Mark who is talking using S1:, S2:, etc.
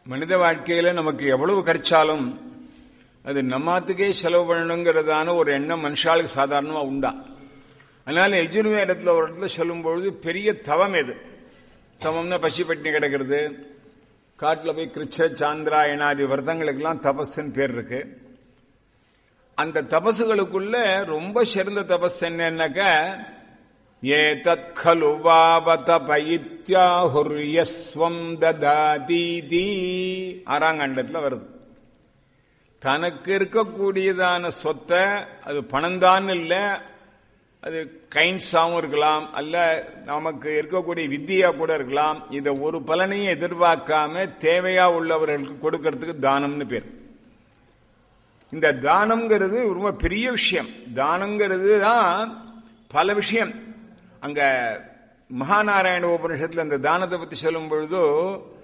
S1: மனித வாழ்க்கையில நமக்கு எவ்வளவு கிடைச்சாலும் அது நம்மாத்துக்கே செலவு பண்ணணுங்கிறதான ஒரு எண்ணம் மனுஷாளுக்கு சாதாரணமா உண்டா அதனால எஜுர்வேதத்துல ஒரு இடத்துல சொல்லும் பொழுது பெரிய தவம் எது தவம்னா பசி பட்டினி கிடக்கிறது காட்டுல போய் கிருச்ச சாந்திராயணாதி விரதங்களுக்கெல்லாம் தபஸ்ன்னு பேர் இருக்கு அந்த தபசுகளுக்குள்ள ரொம்ப சிறந்த தபஸ் என்னன்னாக்க ஏ தத் கலு வாவதபயித்யாஹுர்யஸ்வம் ததாதீதி ஆறாங்கண்டத்துல வருது தனக்கு இருக்கக்கூடியதான சொத்தை அது பணம்தான் இல்லை அது கைண்ட்ஸாகவும் இருக்கலாம் அல்ல நமக்கு இருக்கக்கூடிய வித்தியா கூட இருக்கலாம் இதை ஒரு பலனையும் எதிர்பார்க்காம தேவையா உள்ளவர்களுக்கு கொடுக்கறதுக்கு தானம்னு பேர் இந்த தானம்ங்கிறது ரொம்ப பெரிய விஷயம் தானங்கிறது தான் பல விஷயம் அங்க மகாநாராயண உபனிஷத்துல அந்த தானத்தை பத்தி சொல்லும் பொழுது